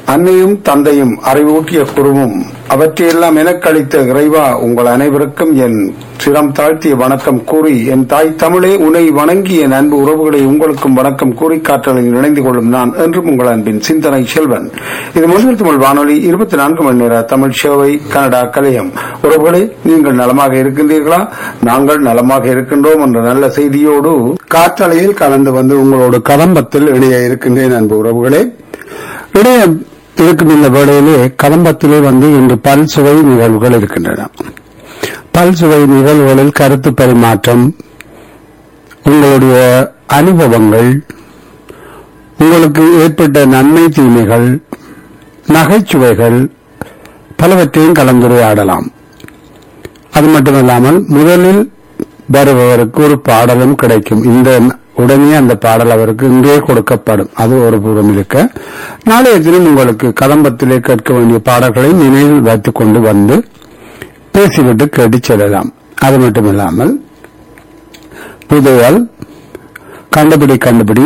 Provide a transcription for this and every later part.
அன்னையும் தந்தையும் அறிவூட்டிய குருவும் அவற்றையெல்லாம் எனக்களித்த இறைவா உங்கள் அனைவருக்கும் என் சிரம் தாழ்த்திய வணக்கம் கூறி என் தாய் தமிழே உன்னை வணங்கி என் அன்பு உறவுகளை உங்களுக்கும் வணக்கம் கூறி காற்றலில் இணைந்து கொள்ளும் நான் என்றும் உங்கள் அன்பின் சிந்தனை செல்வன் இது முதல் தமிழ் வானொலி இருபத்தி நான்கு மணி நேர தமிழ் சேவை கனடா கலையம் உறவுகளே நீங்கள் நலமாக இருக்கின்றீர்களா நாங்கள் நலமாக இருக்கின்றோம் என்ற நல்ல செய்தியோடு காற்றலையில் கலந்து வந்து உங்களோடு கதம்பத்தில் இணைய இருக்கின்றேன் அன்பு உறவுகளே இடையே இருக்கும் இந்த வேளையிலே கதம்பத்திலே வந்து இன்று பல்சுவை நிகழ்வுகள் இருக்கின்றன பல்சுவை நிகழ்வுகளில் கருத்து பரிமாற்றம் உங்களுடைய அனுபவங்கள் உங்களுக்கு ஏற்பட்ட நன்மை தீமைகள் நகைச்சுவைகள் பலவற்றையும் கலந்துரையாடலாம் அது மட்டுமல்லாமல் முதலில் வருபவருக்கு ஒரு பாடலும் கிடைக்கும் இந்த உடனே அந்த பாடல் அவருக்கு இன்றே கொடுக்கப்படும் அது ஒரு புறம் இருக்க நாளைய தினம் உங்களுக்கு கதம்பத்திலே கேட்க வேண்டிய பாடல்களை நினைவில் வைத்துக் கொண்டு வந்து பேசிவிட்டு கேட்டு செல்லலாம் அது மட்டுமில்லாமல் புதையல் கண்டுபிடி கண்டுபிடி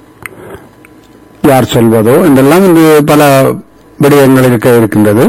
யார் சொல்வதோ என்றெல்லாம் இங்கு பல விடயங்கள் இருக்க இருக்கின்றது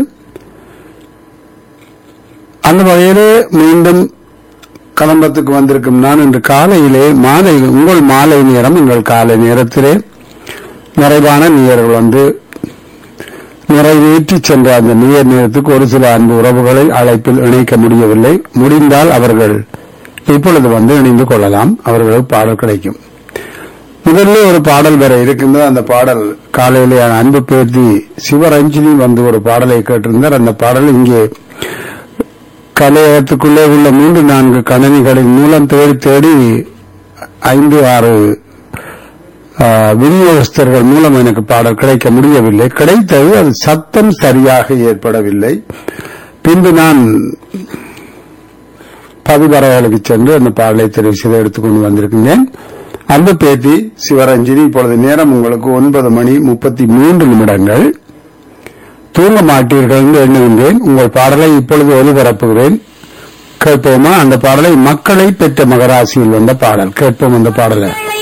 அந்த வகையிலே மீண்டும் கதம்பத்துக்கு வந்திருக்கும் நான் இன்று காலையிலே மாலை உங்கள் மாலை நேரம் உங்கள் காலை நேரத்திலே நிறைவான நீர்கள் வந்து நிறைவேற்றி சென்ற அந்த நீர் நேரத்துக்கு ஒரு சில அன்பு உறவுகளை அழைப்பில் இணைக்க முடியவில்லை முடிந்தால் அவர்கள் இப்பொழுது வந்து இணைந்து கொள்ளலாம் அவர்களுக்கு பாடல் கிடைக்கும் முதல்ல ஒரு பாடல் வர இருக்கின்றது அந்த பாடல் காலையிலே அன்பு பேர்த்தி சிவரஞ்சினி வந்து ஒரு பாடலை கேட்டிருந்தார் அந்த பாடல் இங்கே கலையகத்துக்குள்ளே உள்ள மூன்று நான்கு கணனிகளின் மூலம் தேடி தேடி ஐந்து ஆறு விநியோகஸ்தர்கள் மூலம் எனக்கு பாடல் கிடைக்க முடியவில்லை கிடைத்தது அது சத்தம் சரியாக ஏற்படவில்லை பின்பு நான் பதிவரைகளுக்கு சென்று அந்த பாடலை தெரிவு செய்து எடுத்துக்கொண்டு வந்திருக்கின்றேன் அந்த பேட்டி சிவரஞ்சினி இப்பொழுது நேரம் உங்களுக்கு ஒன்பது மணி முப்பத்தி மூன்று நிமிடங்கள் தூங்க மாட்டீர்கள் என்று எண்ணுகின்றேன் உங்கள் பாடலை இப்பொழுது ஒலிபரப்புகிறேன் கேட்போமா அந்த பாடலை மக்களை பெற்ற மகராசியில் வந்த பாடல் கேட்போம் அந்த பாடலை